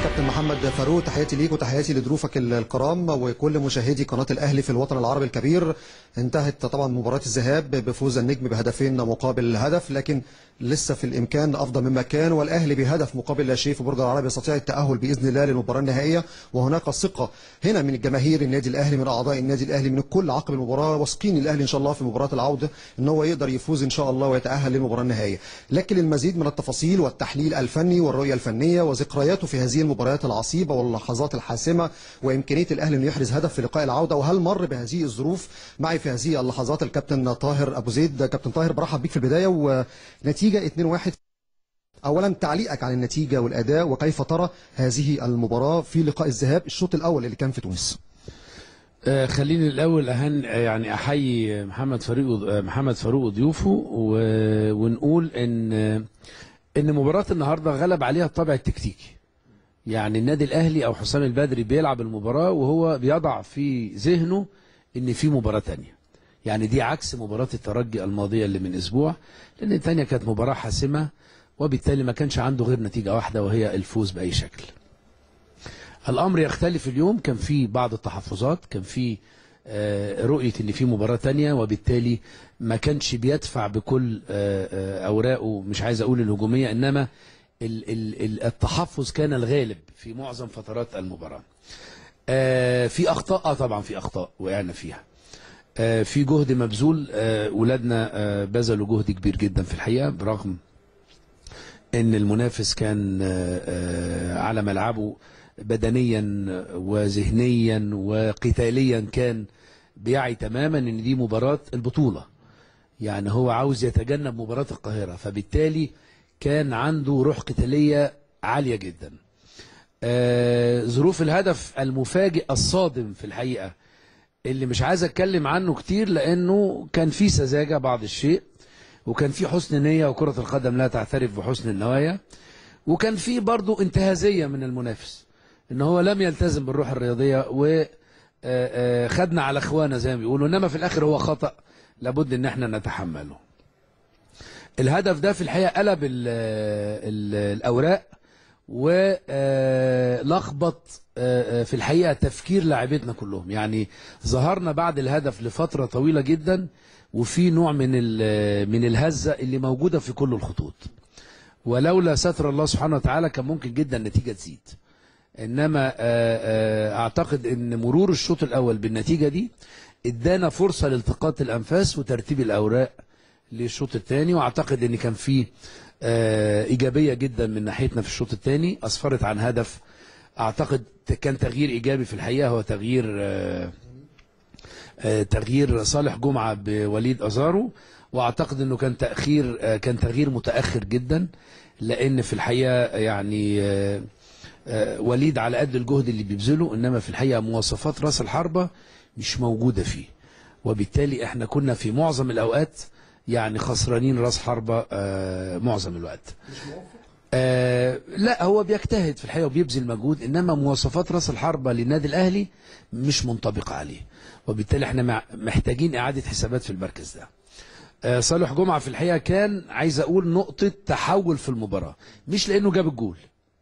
كابتن محمد فاروق تحياتي ليك وتحياتي لضيوفك الكرام وكل مشاهدي قناه الاهلي في الوطن العربي الكبير انتهت طبعا مباراه الذهاب بفوز النجم بهدفين مقابل هدف لكن لسه في الامكان افضل مما كان والاهلي بهدف مقابل لا شيء في برج العرب يستطيع التاهل باذن الله للمباراه النهائيه وهناك ثقه هنا من جماهير النادي الاهلي من اعضاء النادي الاهلي من الكل عقب المباراه واثقين الاهلي ان شاء الله في مباراه العوده ان هو يقدر يفوز ان شاء الله ويتاهل للمباراه النهائيه لكن المزيد من التفاصيل والتحليل الفني والرؤيه الفنيه وذكرياته في هذه المباريات العصيبه واللحظات الحاسمه وامكانيه الاهلي انه يحرز هدف في لقاء العوده وهل مر بهذه الظروف معي في هذه اللحظات الكابتن طاهر ابو زيد كابتن طاهر برحب بيك في البدايه ونتيجه 2-1 اولا تعليقك عن النتيجه والاداء وكيف ترى هذه المباراه في لقاء الذهاب الشوط الاول اللي كان في تونس آه، خليني الاول أهن يعني احيي محمد فاروق آه، محمد فاروق وضيوفه و- ونقول ان ان مباراه النهارده غلب عليها الطابع التكتيكي يعني النادي الاهلي او حسام البدري بيلعب المباراه وهو بيضع في ذهنه ان في مباراه تانية يعني دي عكس مباراه الترجي الماضيه اللي من اسبوع لان الثانيه كانت مباراه حاسمه وبالتالي ما كانش عنده غير نتيجه واحده وهي الفوز باي شكل الامر يختلف اليوم كان في بعض التحفظات كان في آه، رؤيه ان في مباراه تانية وبالتالي ما كانش بيدفع بكل آه، آه، اوراقه مش عايز اقول الهجوميه انما ال- ال- ال- التحفظ كان الغالب في معظم فترات المباراه آه، في اخطاء اه طبعا في اخطاء وقعنا فيها آه، في جهد مبذول آه، ولادنا آه، بذلوا جهد كبير جدا في الحقيقه برغم ان المنافس كان آه، آه، على ملعبه بدنيا وذهنيا وقتاليا كان بيعي تماما ان دي مباراة البطولة يعني هو عاوز يتجنب مباراة القاهرة فبالتالي كان عنده روح قتالية عالية جدا آه، ظروف الهدف المفاجئ الصادم في الحقيقة اللي مش عايز اتكلم عنه كتير لانه كان في سذاجة بعض الشيء وكان في حسن نية وكرة القدم لا تعترف بحسن النوايا وكان في برضو انتهازية من المنافس ان هو لم يلتزم بالروح الرياضية وخدنا على اخوانا زي ما بيقولوا انما في الاخر هو خطأ لابد ان احنا نتحمله الهدف ده في الحقيقة قلب ال ال الاوراق ولخبط في الحقيقة تفكير لاعبتنا كلهم يعني ظهرنا بعد الهدف لفترة طويلة جدا وفي نوع من ال- من الهزة اللي موجودة في كل الخطوط ولولا ستر الله سبحانه وتعالى كان ممكن جدا النتيجة تزيد انما آه، آه، اعتقد ان مرور الشوط الاول بالنتيجة دي ادانا فرصة لالتقاط الانفاس وترتيب الاوراق للشوط الثاني واعتقد ان كان في آه، ايجابية جدا من ناحيتنا في الشوط الثاني اسفرت عن هدف اعتقد كان تغيير ايجابي في الحقيقة هو تغيير آه، آه، تغيير صالح جمعة بوليد أزارو واعتقد انه كان تأخير آه، كان تغيير متأخر جدا لان في الحقيقة يعني آه، آه، وليد على قد الجهد اللي بيبذله انما في الحقيقة مواصفات راس الحربة مش موجودة فيه وبالتالي احنا كنا في معظم الاوقات يعني خسرانين راس حربة آه، معظم الوقت آه لا هو بيجتهد في الحقيقه وبيبذل مجهود انما مواصفات راس الحربه للنادي الاهلي مش منطبقه عليه وبالتالي احنا مع- محتاجين اعاده حسابات في المركز ده آه صالح جمعه في الحقيقه كان عايز اقول نقطه تحول في المباراه مش لانه جاب الجول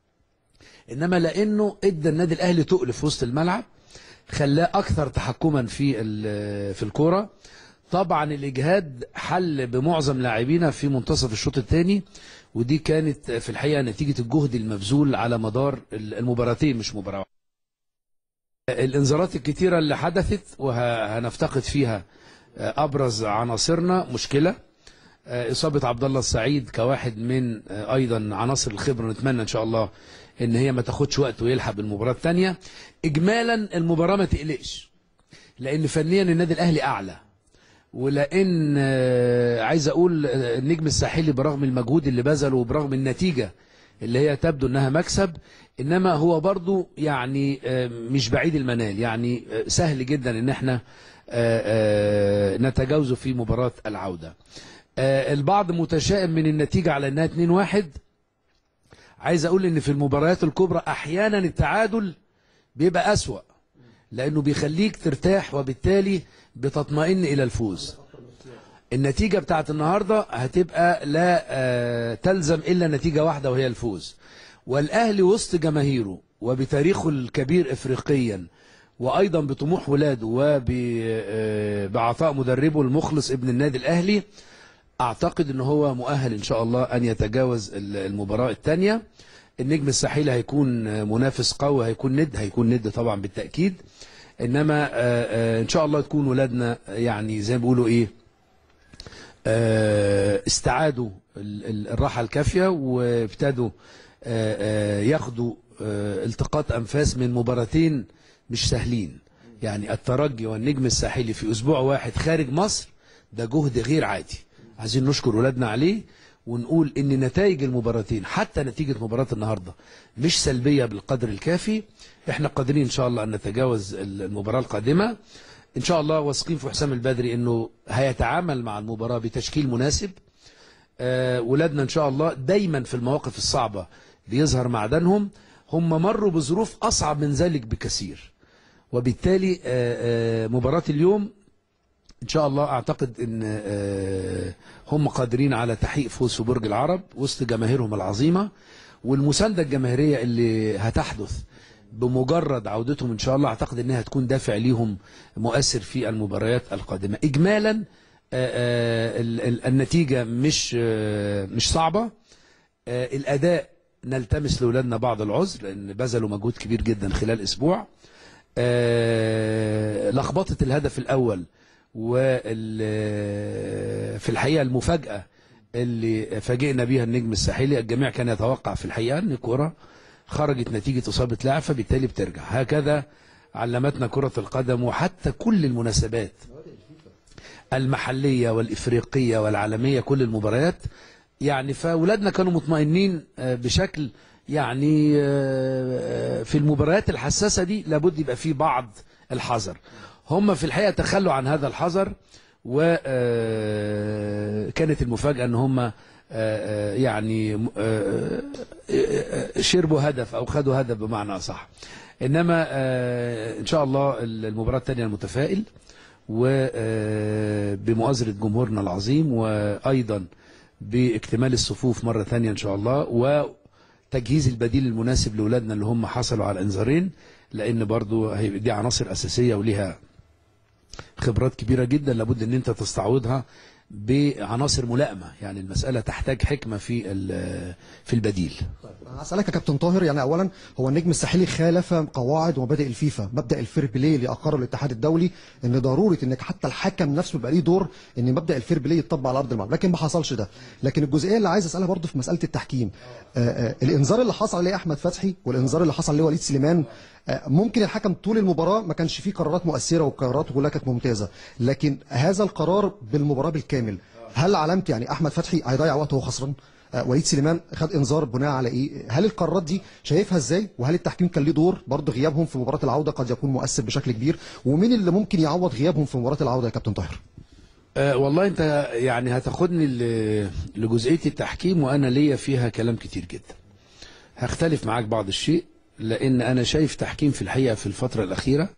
انما لانه ادى النادي الاهلي تقل في وسط الملعب خلاه اكثر تحكما في ال- في الكوره طبعا الاجهاد حل بمعظم لاعبينا في منتصف الشوط الثاني ودي كانت في الحقيقه نتيجه الجهد المبذول على مدار المباراتين مش مباراه واحدة. الانذارات الكتيره اللي حدثت وهنفتقد فيها ابرز عناصرنا مشكله اصابه عبد الله السعيد كواحد من ايضا عناصر الخبره نتمنى ان شاء الله ان هي ما تاخدش وقت ويلحق المباراه الثانيه اجمالا المباراه ما تقلقش لان فنيا النادي الاهلي اعلى ولان آه، عايز اقول آه، النجم الساحلي برغم المجهود اللي بذله وبرغم النتيجه اللي هي تبدو انها مكسب انما هو برضو يعني آه، مش بعيد المنال يعني آه، سهل جدا ان احنا آه، آه، نتجاوزه في مباراه العوده آه، البعض متشائم من النتيجه على انها 2-1 عايز اقول ان في المباريات الكبرى احيانا التعادل بيبقى اسوأ لانه بيخليك ترتاح وبالتالي بتطمئن الى الفوز النتيجة بتاعت النهاردة هتبقى لا آه، تلزم إلا نتيجة واحدة وهي الفوز والأهلي وسط جماهيره وبتاريخه الكبير افريقيا وايضا بطموح ولاده وبعطاء مدربه المخلص ابن النادي الاهلي اعتقد ان هو مؤهل ان شاء الله ان يتجاوز ال- المباراه الثانيه النجم الساحلي هيكون منافس قوي هيكون ند هيكون ند طبعا بالتاكيد انما آه، آه، ان شاء الله تكون ولادنا يعني زي ما بيقولوا ايه آه، استعادوا ال- ال- الراحه الكافيه وابتدوا آه، آه، ياخدوا آه، التقاط انفاس من مباراتين مش سهلين يعني الترجي والنجم الساحلي في اسبوع واحد خارج مصر ده جهد غير عادي عايزين نشكر ولادنا عليه ونقول ان نتائج المباراتين حتى نتيجه مباراه النهارده مش سلبيه بالقدر الكافي احنا قادرين ان شاء الله ان نتجاوز المباراه القادمه ان شاء الله واثقين في حسام البدري انه هيتعامل مع المباراه بتشكيل مناسب آه، ولادنا ان شاء الله دايما في المواقف الصعبه بيظهر معدنهم هم مروا بظروف اصعب من ذلك بكثير وبالتالي آه، آه، مباراه اليوم ان شاء الله اعتقد ان آه، هم قادرين على تحقيق فوز في برج العرب وسط جماهيرهم العظيمه والمسانده الجماهيريه اللي هتحدث بمجرد عودتهم ان شاء الله اعتقد انها هتكون دافع ليهم مؤثر في المباريات القادمه اجمالا آه، آه، ال- ال- النتيجه مش آه، مش صعبه آه، الاداء نلتمس لاولادنا بعض العذر لان بذلوا مجهود كبير جدا خلال اسبوع آه، لخبطه الهدف الاول وال في الحقيقه المفاجاه اللي فاجئنا بيها النجم الساحلي الجميع كان يتوقع في الحقيقه ان الكره خرجت نتيجه اصابه لاعب فبالتالي بترجع هكذا علمتنا كره القدم وحتى كل المناسبات المحليه والافريقيه والعالميه كل المباريات يعني فاولادنا كانوا مطمئنين آه، بشكل يعني آه، في المباريات الحساسه دي لابد يبقى في بعض الحذر هم في الحقيقه تخلوا عن هذا الحذر وكانت المفاجاه ان هم آه، آه، يعني آه، آه، شربوا هدف او خدوا هدف بمعنى اصح انما آه، ان شاء الله المباراه الثانيه المتفائل وبمؤازرة جمهورنا العظيم وأيضا باكتمال الصفوف مرة ثانية إن شاء الله وتجهيز البديل المناسب لأولادنا اللي هم حصلوا على الإنذارين لأن برضو هيبقى دي عناصر أساسية وليها خبرات كبيرة جدا لابد أن أنت تستعوضها بعناصر ملائمة يعني المسألة تحتاج حكمة في ال- في البديل أنا هسألك يا كابتن طاهر يعني أولا هو النجم الساحلي خالف قواعد ومبادئ الفيفا مبدأ الفير بلاي اللي أقره الاتحاد الدولي إن ضروري إنك حتى الحكم نفسه يبقى ليه دور إن مبدأ الفير بلاي يتطبق على أرض الملعب لكن ما حصلش ده لكن الجزئية اللي عايز أسألها برضه في مسألة التحكيم آه آه الإنذار اللي حصل عليه أحمد فتحي والإنذار اللي حصل عليه وليد سليمان آه ممكن الحكم طول المباراة ما كانش فيه قرارات مؤثرة وقرارات كلها كانت ممتازة لكن هذا القرار بالمباراة بالكامل هل علامة يعني أحمد فتحي هيضيع وقت وهو خسران آه، وليد سليمان خد انذار بناء على ايه هل القرارات دي شايفها ازاي وهل التحكيم كان ليه دور برضه غيابهم في مباراه العوده قد يكون مؤثر بشكل كبير ومين اللي ممكن يعوض غيابهم في مباراه العوده يا كابتن طاهر أه والله انت يعني هتاخدني ل- لجزئيه التحكيم وانا ليا فيها كلام كتير جدا هختلف معاك بعض الشيء لان انا شايف تحكيم في الحقيقه في الفتره الاخيره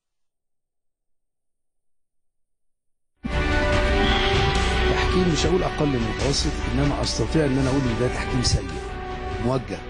تحكيم مش هقول اقل من المتوسط انما استطيع ان انا اقول ان ده تحكيم سيء موجه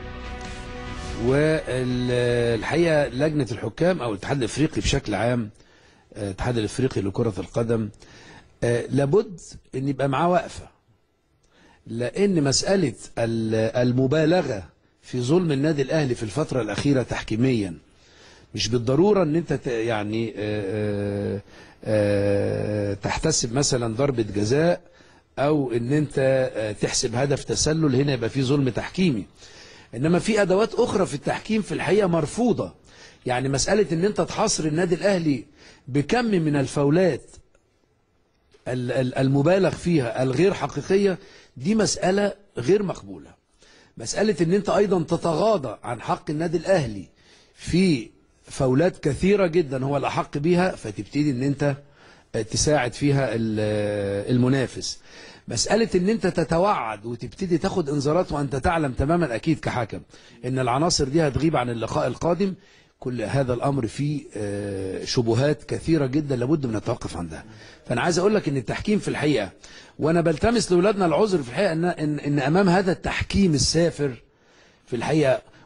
والحقيقه لجنه الحكام او الاتحاد الافريقي بشكل عام آه، الاتحاد الافريقي لكره القدم آه، لابد ان يبقى معاه وقفه لان مساله ال- المبالغه في ظلم النادي الاهلي في الفتره الاخيره تحكيميا مش بالضروره ان انت ت- يعني آه، آه، آه، تحتسب مثلا ضربه جزاء او ان انت آه، تحسب هدف تسلل هنا يبقى في ظلم تحكيمي انما في ادوات اخرى في التحكيم في الحقيقه مرفوضه يعني مساله ان انت تحاصر النادي الاهلي بكم من الفاولات ال- ال- المبالغ فيها الغير حقيقيه دي مساله غير مقبوله مساله ان انت ايضا تتغاضى عن حق النادي الاهلي في فاولات كثيره جدا هو الاحق بيها فتبتدي ان انت تساعد فيها ال- المنافس مسألة ان انت تتوعد وتبتدي تاخد انذارات وانت تعلم تماما اكيد كحكم ان العناصر دي هتغيب عن اللقاء القادم كل هذا الامر فيه آه، شبهات كثيرة جدا لابد من التوقف عندها فانا عايز اقول لك ان التحكيم في الحقيقة وانا بلتمس لاولادنا العذر في الحقيقة ان, إن, إن امام هذا التحكيم السافر في الحقيقة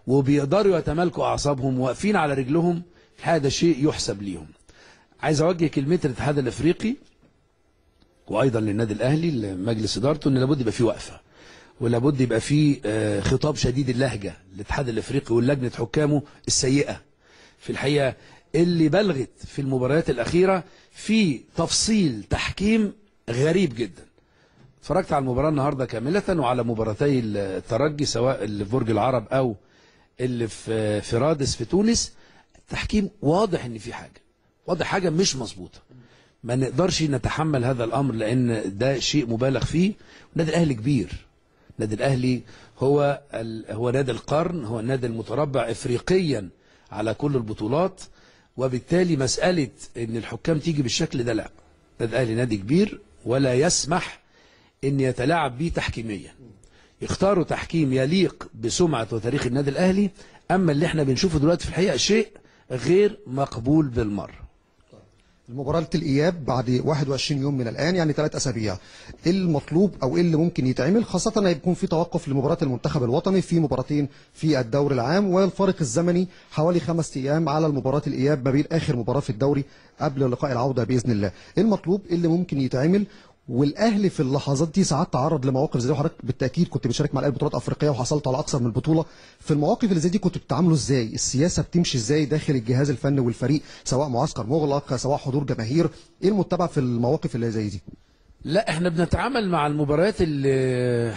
وبيقدروا يتمالكوا اعصابهم واقفين على رجلهم هذا شيء يحسب ليهم عايز اوجه كلمتي للاتحاد الافريقي وايضا للنادي الاهلي لمجلس ادارته ان لابد يبقى في وقفه ولابد يبقى في آه، خطاب شديد اللهجه للاتحاد الافريقي ولجنه حكامه السيئه في الحقيقه اللي بلغت في المباريات الاخيره في تفصيل تحكيم غريب جدا اتفرجت على المباراه النهارده كامله وعلى مباراتي الترجي سواء اللي في برج العرب او اللي في في رادس في تونس تحكيم واضح ان في حاجه واضح حاجه مش مظبوطه ما نقدرش نتحمل هذا الامر لان ده شيء مبالغ فيه النادي الاهلي كبير النادي الاهلي هو ال... هو نادي القرن هو النادي المتربع افريقيا على كل البطولات وبالتالي مساله ان الحكام تيجي بالشكل ده لا النادي الاهلي نادي كبير ولا يسمح ان يتلاعب به تحكيميا يختاروا تحكيم يليق بسمعه وتاريخ النادي الاهلي اما اللي احنا بنشوفه دلوقتي في الحقيقه شيء غير مقبول بالمره المباراة الإياب بعد 21 يوم من الآن يعني ثلاث أسابيع إيه المطلوب أو إيه اللي ممكن يتعمل خاصة أن يكون في توقف لمباراة المنتخب الوطني في مباراتين في الدوري العام والفارق الزمني حوالي خمس أيام على المباراة الإياب ما بين آخر مباراة في الدوري قبل لقاء العودة بإذن الله إيه المطلوب إيه اللي ممكن يتعمل والاهلي في اللحظات دي ساعات تعرض لمواقف زي دي وحضرتك بالتاكيد كنت بتشارك مع الاهلي بطولات افريقيه وحصلت على اكثر من بطوله في المواقف اللي زي دي كنتوا بتتعاملوا ازاي السياسه بتمشي ازاي داخل الجهاز الفني والفريق سواء معسكر مغلق سواء حضور جماهير ايه المتبع في المواقف اللي زي دي لا احنا بنتعامل مع المباريات اللي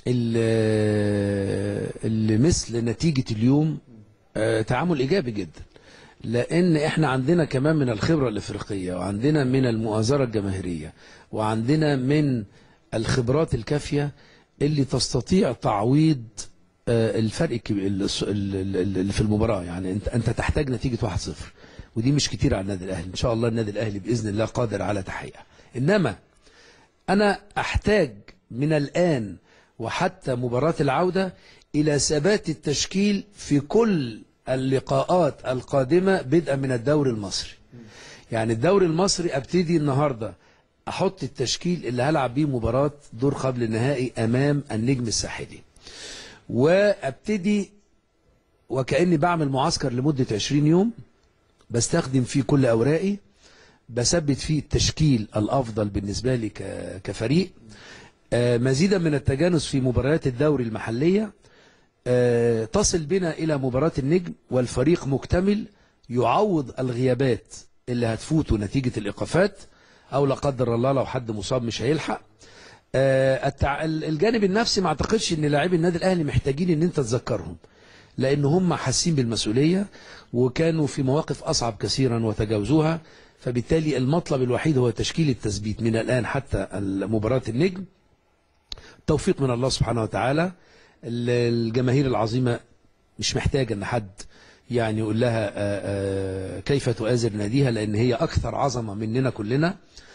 اللي, اللي مثل نتيجة اليوم آه، تعامل ايجابي جدا لان احنا عندنا كمان من الخبرة الافريقية وعندنا من المؤازرة الجماهيرية وعندنا من الخبرات الكافية اللي تستطيع تعويض آه، الفرق الكبير اللي اللي في المباراة يعني انت انت تحتاج نتيجة 1-0 ودي مش كتير على النادي الاهلي ان شاء الله النادي الاهلي باذن الله قادر على تحقيقها انما أنا أحتاج من الآن وحتى مباراة العودة إلى ثبات التشكيل في كل اللقاءات القادمة بدءا من الدوري المصري يعني الدوري المصري أبتدي النهاردة أحط التشكيل اللي هلعب بيه مباراة دور قبل النهائي أمام النجم الساحلي وأبتدي وكأني بعمل معسكر لمدة 20 يوم بستخدم فيه كل أوراقي بثبت فيه التشكيل الافضل بالنسبه لي ك- كفريق آه، مزيدا من التجانس في مباريات الدوري المحليه آه، تصل بنا الى مباراه النجم والفريق مكتمل يعوض الغيابات اللي هتفوته نتيجه الايقافات او لا قدر الله لو حد مصاب مش هيلحق آه، التع- الجانب النفسي ما اعتقدش ان لاعبي النادي الاهلي محتاجين ان انت تذكرهم لان هم حاسين بالمسؤوليه وكانوا في مواقف اصعب كثيرا وتجاوزوها فبالتالي المطلب الوحيد هو تشكيل التثبيت من الان حتى مباراه النجم توفيق من الله سبحانه وتعالى ال- الجماهير العظيمه مش محتاجه ان حد يعني يقول لها آه، آه، كيف تؤازر ناديها لان هي اكثر عظمه مننا كلنا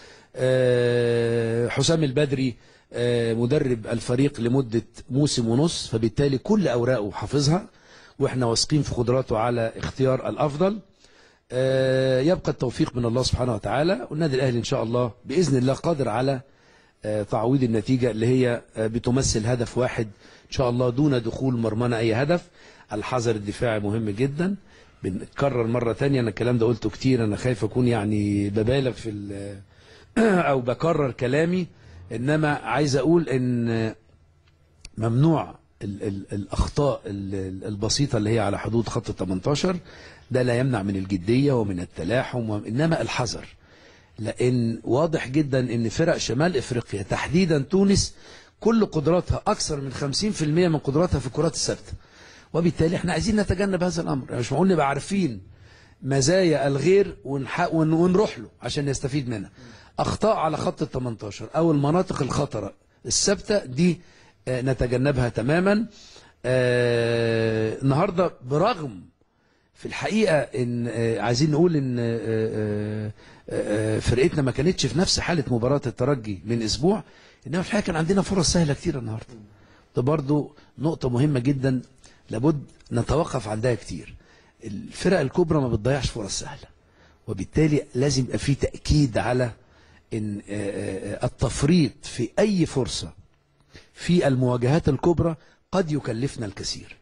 آه، حسام البدري آه، مدرب الفريق لمدة موسم ونص فبالتالي كل أوراقه حافظها وإحنا واثقين في قدراته على اختيار الأفضل آه، يبقى التوفيق من الله سبحانه وتعالى والنادي الأهلي إن شاء الله بإذن الله قادر على آه، تعويض النتيجة اللي هي آه، بتمثل هدف واحد إن شاء الله دون دخول مرمانا أي هدف الحذر الدفاعي مهم جدا بنكرر مرة تانية أنا الكلام ده قلته كتير أنا خايف أكون يعني ببالغ في ال- أو بكرر كلامي إنما عايز أقول إن ممنوع ال ال الأخطاء ال- ال- البسيطة اللي هي على حدود خط ال 18 ده لا يمنع من الجدية ومن التلاحم وإنما الحذر لأن واضح جدا إن فرق شمال إفريقيا تحديدا تونس كل قدراتها أكثر من 50% من قدراتها في الكرات الثابتة وبالتالي احنا عايزين نتجنب هذا الأمر يعني مش معقول نبقى عارفين مزايا الغير ونح- ون- ونروح له عشان نستفيد منها أخطاء على خط ال 18 أو المناطق الخطرة الثابتة دي آه، نتجنبها تماما آه، النهاردة برغم في الحقيقة إن آه، عايزين نقول إن آه، آه، آه، فرقتنا ما كانتش في نفس حالة مباراة الترجي من أسبوع إنما في الحقيقة كان عندنا فرص سهلة كتير النهاردة ده برضو نقطة مهمة جدا لابد نتوقف عندها كتير الفرق الكبرى ما بتضيعش فرص سهلة وبالتالي لازم يبقى في تأكيد على إن آه، آه، التفريط في أي فرصة في المواجهات الكبرى قد يكلفنا الكثير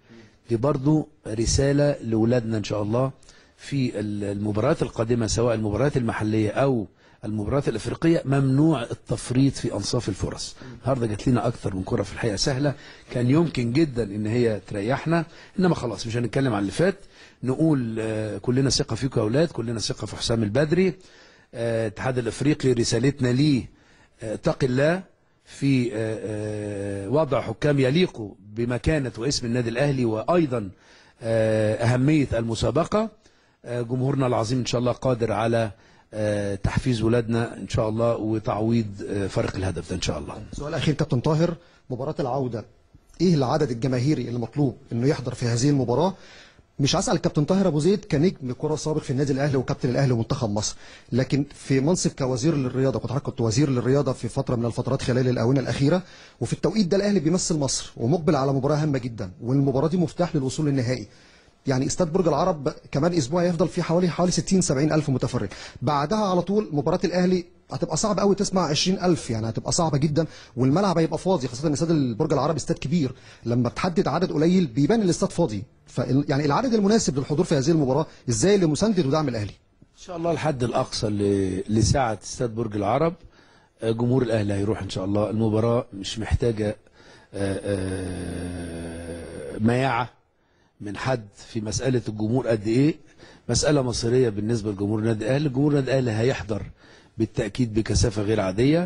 دي برضو رسالة لولادنا إن شاء الله في المباريات القادمة سواء المباريات المحلية أو المباريات الافريقيه ممنوع التفريط في انصاف الفرص النهارده جات لنا اكثر من كره في الحقيقه سهله كان يمكن جدا ان هي تريحنا انما خلاص مش هنتكلم عن اللي فات نقول آه، كلنا ثقه فيكم يا اولاد كلنا ثقه في حسام البدري آه، الاتحاد الافريقي رسالتنا ليه آه، اتق الله في آه، آه، وضع حكام يليقوا بمكانه واسم النادي الاهلي وايضا آه، اهميه المسابقه آه، جمهورنا العظيم ان شاء الله قادر على آه، تحفيز ولادنا ان شاء الله وتعويض آه، فرق الهدف ده ان شاء الله سؤال اخير كابتن طاهر مباراه العوده ايه العدد الجماهيري المطلوب انه يحضر في هذه المباراه مش هسال كابتن طاهر ابو زيد كنجم كره سابق في النادي الاهلي وكابتن الاهلي ومنتخب مصر لكن في منصب كوزير للرياضه كنت حضرتك كنت وزير للرياضه في فتره من الفترات خلال الاونه الاخيره وفي التوقيت ده الاهلي بيمثل مصر ومقبل على مباراه هامه جدا والمباراه دي مفتاح للوصول للنهائي يعني استاد برج العرب كمان اسبوع يفضل فيه حوالي حوالي 60 70 الف متفرج بعدها على طول مباراه الاهلي هتبقى صعب قوي تسمع 20 الف يعني هتبقى صعبه جدا والملعب هيبقى فاضي خاصه ان استاد برج العرب استاد كبير لما تحدد عدد قليل بيبان الاستاد فاضي ف يعني العدد المناسب للحضور في هذه المباراه ازاي لمساندة ودعم الاهلي ان شاء الله الحد الاقصى ل- لساعه استاد برج العرب آه، جمهور الاهلي هيروح ان شاء الله المباراه مش محتاجه آه، آه، مياعه من حد في مساله الجمهور قد ايه مساله مصيريه بالنسبه لجمهور النادي الاهلي جمهور النادي الاهلي هيحضر بالتاكيد بكثافه غير عاديه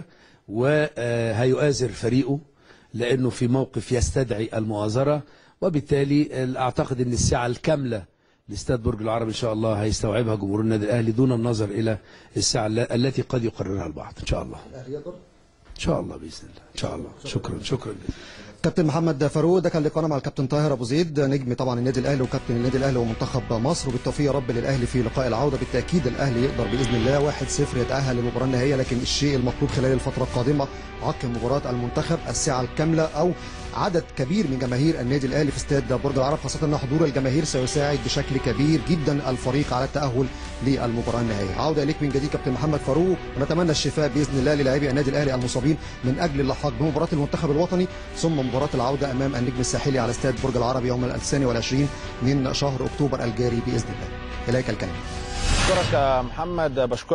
وهيؤازر فريقه لانه في موقف يستدعي المؤازره وبالتالي اعتقد ان الساعه الكامله لاستاد برج العرب ان شاء الله هيستوعبها جمهور النادي الاهلي دون النظر الى الساعه الل- التي قد يقررها البعض ان شاء الله ان شاء الله باذن الله ان شاء الله شكرا شكرا جزيلا كابتن محمد فاروق ده كان لقاءنا مع الكابتن طاهر ابو زيد نجم طبعا النادي الاهلي وكابتن النادي الاهلي ومنتخب مصر وبالتوفيق يا رب للاهلي في لقاء العوده بالتاكيد الاهلي يقدر باذن الله 1-0 يتاهل للمباراه النهائيه لكن الشيء المطلوب خلال الفتره القادمه عقب مباراه المنتخب الساعه الكامله او عدد كبير من جماهير النادي الاهلي في استاد برج العرب خاصه ان حضور الجماهير سيساعد بشكل كبير جدا الفريق على التاهل للمباراه النهائيه عوده اليك من جديد كابتن محمد فاروق ونتمنى الشفاء باذن الله للاعبي النادي الاهلي المصابين من اجل اللحاق بمباراه المنتخب الوطني ثم مباراه العوده امام النجم الساحلي على استاد برج العرب يوم الثاني والعشرين من شهر اكتوبر الجاري باذن الله اليك الكلمه اشكرك يا محمد بشكرك